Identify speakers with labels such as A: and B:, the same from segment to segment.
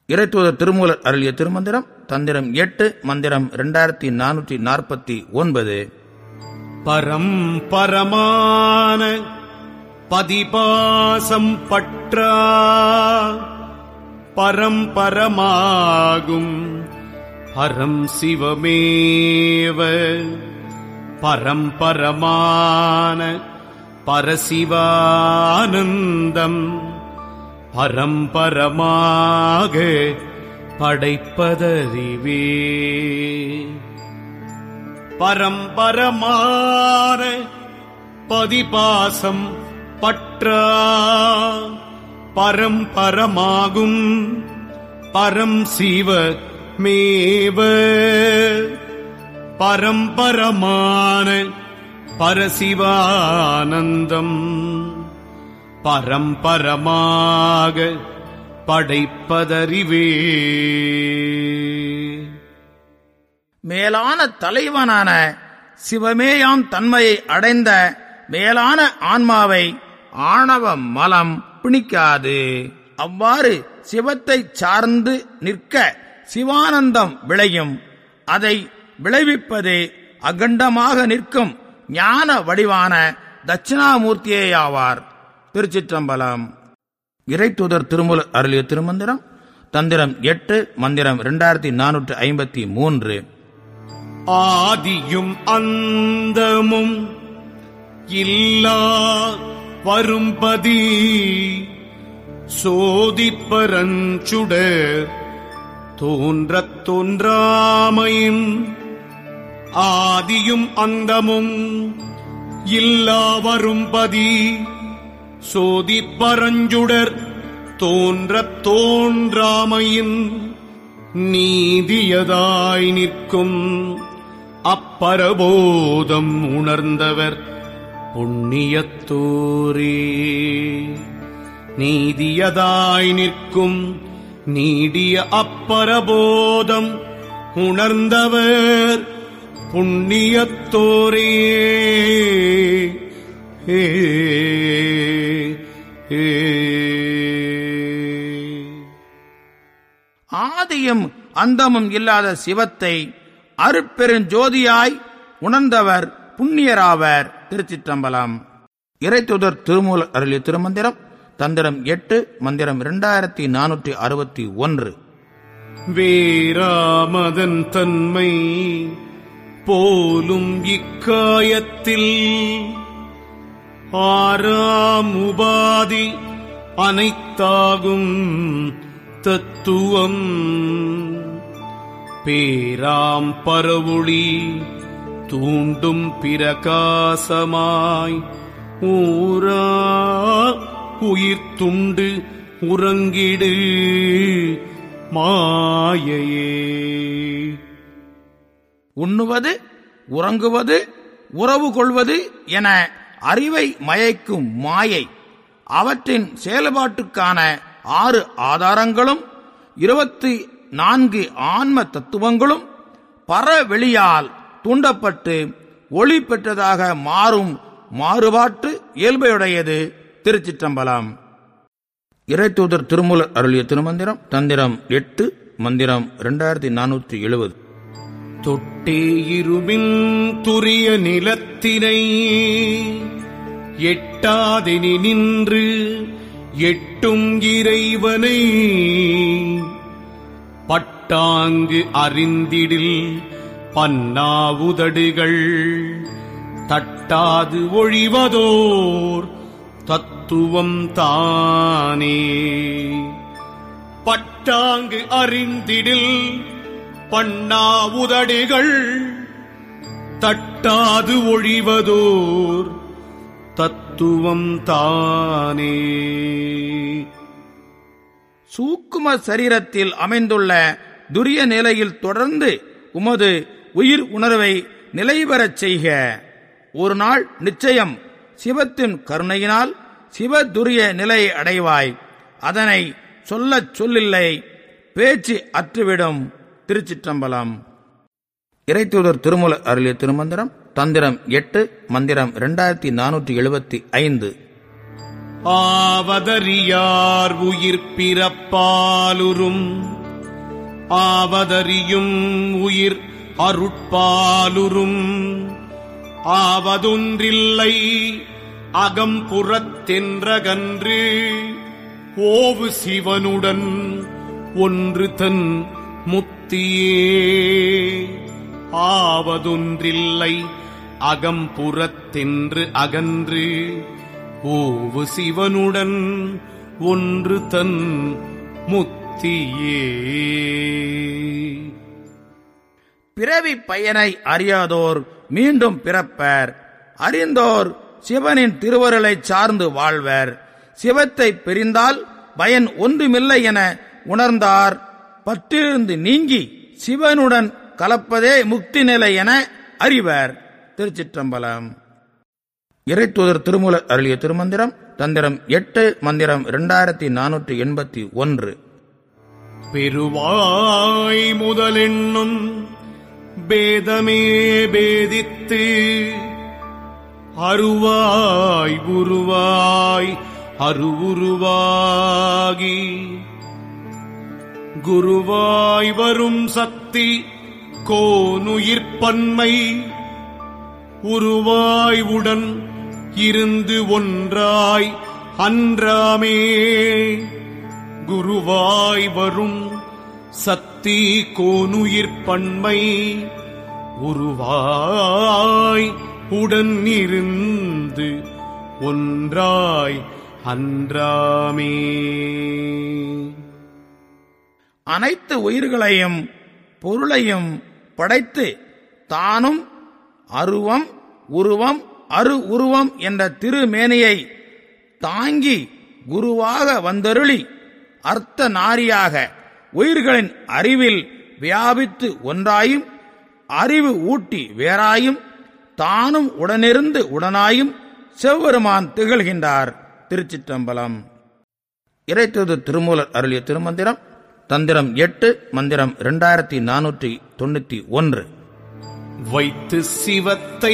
A: இறைத்தூதர் திருமூலர் அருளிய திருமந்திரம் தந்திரம் எட்டு மந்திரம் இரண்டாயிரத்தி நானூற்றி நாற்பத்தி ஒன்பது
B: பரம் பரமான பதிபாசம் பற்றா பரம் பரமாகும் பரம் சிவமேவ பரம் பரமான பரசிவானந்தம் பரம்பரமாக படைப்பதறிவே பரம்பரமான பதிபாசம் பற்றா பரம்பரமாகும் பரம் சிவ மேவ பரம்பரமான பரசிவானந்தம் பரம்பரமாக படைப்பதறிவே
A: மேலான தலைவனான சிவமேயாம் தன்மையை அடைந்த மேலான ஆன்மாவை ஆணவ மலம் பிணிக்காது அவ்வாறு சிவத்தை சார்ந்து நிற்க சிவானந்தம் விளையும் அதை விளைவிப்பது அகண்டமாக நிற்கும் ஞான வடிவான தட்சிணாமூர்த்தியேயாவார் திருச்சிற்றம்பலம் இறைத்தூதர் திருமூல அருளிய திருமந்திரம் தந்திரம் எட்டு மந்திரம் இரண்டாயிரத்தி நானூற்று ஐம்பத்தி மூன்று
B: ஆதியும் அந்தமும் இல்லா வரும்பதி சோதிப்பரஞ்சுடர் தோன்றத் தோன்றாமையும் ஆதியும் அந்தமும் இல்லா வரும்பதி சோதிப்பரஞ்சுடர் தோன்றத் தோன்றாமையின் நீதியதாய் நிற்கும் அப்பரபோதம் உணர்ந்தவர் புண்ணியத்தோரே நீதியதாய் நிற்கும் நீடிய அப்பரபோதம் உணர்ந்தவர் புண்ணியத்தோரே ஏ ஏ
A: ஆதியும் அந்தமும் இல்லாத சிவத்தை அருட்பெருஞ்சோதியாய் உணர்ந்தவர் புண்ணியராவர் திருச்சிற்றம்பலம் இறைத்துதர் திருமூல அருளிய திருமந்திரம் தந்திரம் எட்டு மந்திரம் இரண்டாயிரத்தி நானூற்றி அறுபத்தி ஒன்று
B: வேராமதன் தன்மை போலும் இக்காயத்தில் ஆறாம் உபாதி அனைத்தாகும் தத்துவம் பேராம் பரவொளி தூண்டும் பிரகாசமாய் ஊரா உயிர் துண்டு உறங்கிடு மாயையே
A: உண்ணுவது உறங்குவது உறவு கொள்வது என அறிவை மயக்கும் மாயை அவற்றின் செயல்பாட்டுக்கான ஆறு ஆதாரங்களும் இருபத்தி நான்கு ஆன்ம தத்துவங்களும் பரவெளியால் தூண்டப்பட்டு ஒளி பெற்றதாக மாறும் மாறுபாட்டு இயல்பையுடையது திருச்சிற்றம்பலம் இறைத்தூதர் திருமூலர் அருளிய திருமந்திரம் தந்திரம் எட்டு மந்திரம் இரண்டாயிரத்தி நானூற்றி எழுபது
B: தொட்டே இருமின் துரிய நிலத்தினை எட்டாதெனி நின்று எட்டும் இறைவனை பட்டாங்கு அறிந்திடில் பன்னாவுதடுகள் தட்டாது ஒழிவதோர் தத்துவம் தானே பட்டாங்கு அறிந்திடில் பண்ணாவுதடிகள் தட்டாது ஒழிவதோர் தத்துவம் தானே
A: சூக்கும சரீரத்தில் அமைந்துள்ள துரிய நிலையில் தொடர்ந்து உமது உயிர் உணர்வை நிலைபெறச் செய்க ஒரு நாள் நிச்சயம் சிவத்தின் கருணையினால் சிவதுரிய நிலையை அடைவாய் அதனை சொல்லச் சொல்லில்லை பேச்சு அற்றுவிடும் திருச்சிற்றம்பலம் இறைத்தூதர் திருமூல அருளிய திருமந்திரம் தந்திரம் எட்டு மந்திரம் இரண்டாயிரத்தி நானூற்றி எழுபத்தி ஐந்து
B: ஆவதறியார் உயிர் பிறப்பாலுறும் ஆவதறியும் உயிர் அருட்பாலுறும் ஆவதொன்றில்லை அகம்புறத்தென்றகன்று ஓவு சிவனுடன் ஒன்று தன் முத்தியே ஆவதொன்றில்லை அகம்புறத்தென்று அகன்று ஓவு சிவனுடன் ஒன்று தன் முத்தியே
A: பிறவி பயனை அறியாதோர் மீண்டும் பிறப்பர் அறிந்தோர் சிவனின் திருவருளை சார்ந்து வாழ்வர் சிவத்தை பிரிந்தால் பயன் ஒன்றுமில்லை என உணர்ந்தார் பற்றிருந்து நீங்கி சிவனுடன் கலப்பதே முக்தி நிலை என அறிவர் திருச்சிற்றம்பலம் இறைத்தூதர் திருமூலர் அருளிய திருமந்திரம் தந்திரம் எட்டு மந்திரம் இரண்டாயிரத்தி நானூற்றி எண்பத்தி ஒன்று
B: பெருவாய் முதலென்னும் பேதமே பேதித்து அருவாய் உருவாய் அருவுருவாகி குருவாய் வரும் சக்தி கோனுயிர்ப்பன்மை உருவாய் உடன் இருந்து ஒன்றாய் அன்றாமே குருவாய் வரும் சக்தி கோனுயிர்ப்பன்மை உருவாய் உடன் இருந்து ஒன்றாய் அன்றாமே
A: அனைத்து உயிர்களையும் பொருளையும் படைத்து தானும் அருவம் உருவம் அரு உருவம் என்ற திருமேனியை தாங்கி குருவாக வந்தருளி அர்த்த நாரியாக உயிர்களின் அறிவில் வியாபித்து ஒன்றாயும் அறிவு ஊட்டி வேறாயும் தானும் உடனிருந்து உடனாயும் செவ்வருமான் திகழ்கின்றார் திருச்சிற்றம்பலம் இறைத்தது திருமூலர் அருளிய திருமந்திரம் தந்திரம் எட்டு மந்திரம் இரண்டாயிரத்தி நானூற்றி தொண்ணூத்தி ஒன்று
B: வைத்து சிவத்தை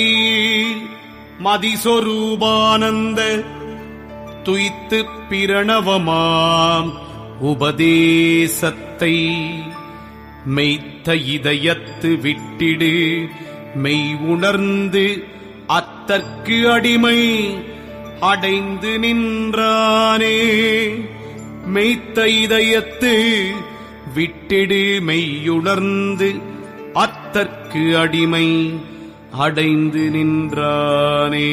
B: மதிசொரூபானந்த துய்த்து பிரணவமாம் உபதேசத்தை மெய்த்த இதயத்து விட்டிடு மெய் உணர்ந்து அத்தற்கு அடிமை அடைந்து நின்றானே மெய்த்த இதயத்து விட்டிடு மெய்யுணர்ந்து அத்தற்கு அடிமை அடைந்து நின்றானே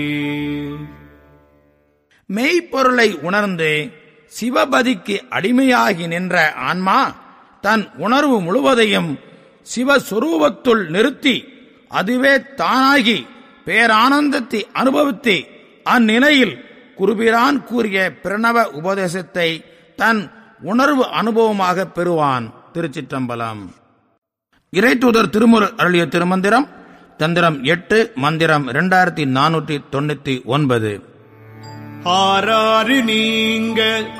A: மெய்ப்பொருளை உணர்ந்து சிவபதிக்கு அடிமையாகி நின்ற ஆன்மா தன் உணர்வு முழுவதையும் சிவஸ்வரூபத்துள் நிறுத்தி அதுவே தானாகி பேரானந்தத்தை அனுபவித்து அந்நிலையில் குருபிரான் கூறிய பிரணவ உபதேசத்தை தன் உணர்வு அனுபவமாக பெறுவான் திருச்சிற்றம்பலம் இறைத்தூதர் திருமுரு அருளிய திருமந்திரம் தந்திரம் எட்டு மந்திரம் இரண்டாயிரத்தி நானூற்றி தொண்ணூத்தி ஒன்பது
B: ஆறாறு நீங்க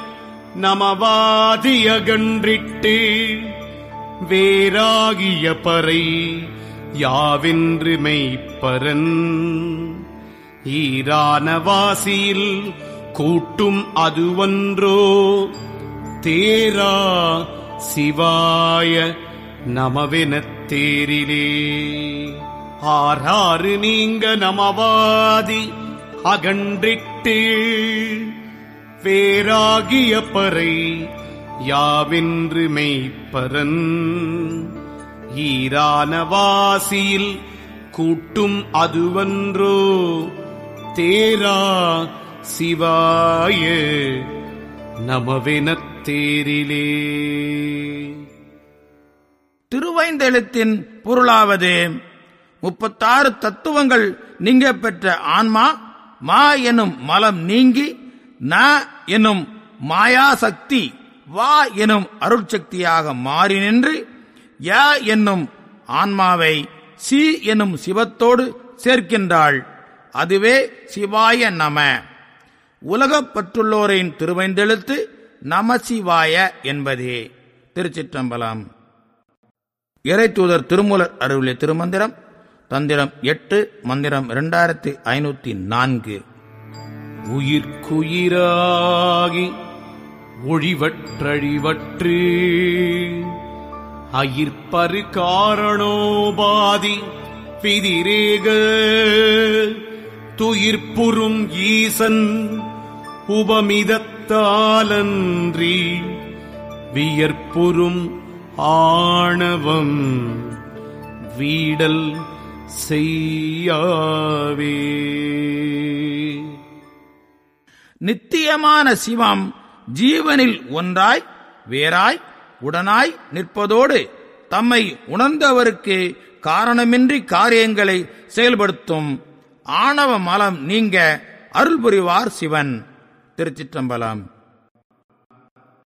B: நமவாதியகன்றிட்டு வேறாகிய பறை யாவென்று மெய்ப்பரன் ஈரான வாசியில் கூட்டும் அதுவன்றோ தேரா சிவாய நமவெனத் தேரிலே ஆறாறு நீங்க நமவாதி அகன்றிட்டு வேறாகிய பறை யாவென்று மெய்ப்பரன் ஈரான வாசியில் கூட்டும் அதுவன்றோ தேரா சிவாய நமவெனத் தேரிலே
A: திருவைந்தெழுத்தின் பொருளாவது முப்பத்தாறு தத்துவங்கள் நீங்க பெற்ற ஆன்மா மா எனும் மலம் நீங்கி ந எனும் மாயாசக்தி வா எனும் அருட்சக்தியாக மாறி நின்று ய என்னும் ஆன்மாவை சி எனும் சிவத்தோடு சேர்க்கின்றாள் அதுவே சிவாய நம உலகப்பற்றுள்ளோரின் திருவைந்தெழுத்து நமசிவாய என்பதே திருச்சிற்றம்பலம் இறைத்தூதர் திருமூலர் அருளிய திருமந்திரம் தந்திரம் எட்டு மந்திரம் இரண்டாயிரத்தி ஐநூத்தி நான்கு
B: உயிர்க்குயிராகி ஒழிவற்றழிவற்று அயிர்ப்பரு காரணோபாதி பிதிரேக துயிர்ப்புறும் ஈசன் உபமிதத்தாலன்றி வியற்புறும் ஆணவம் வீடல் செய்யாவே
A: நித்தியமான சிவம் ஜீவனில் ஒன்றாய் வேறாய் உடனாய் நிற்பதோடு தம்மை உணர்ந்தவருக்கு காரணமின்றி காரியங்களை செயல்படுத்தும் ஆணவ மலம் நீங்க அருள் புரிவார் சிவன் திருச்சிற்றம்பலம்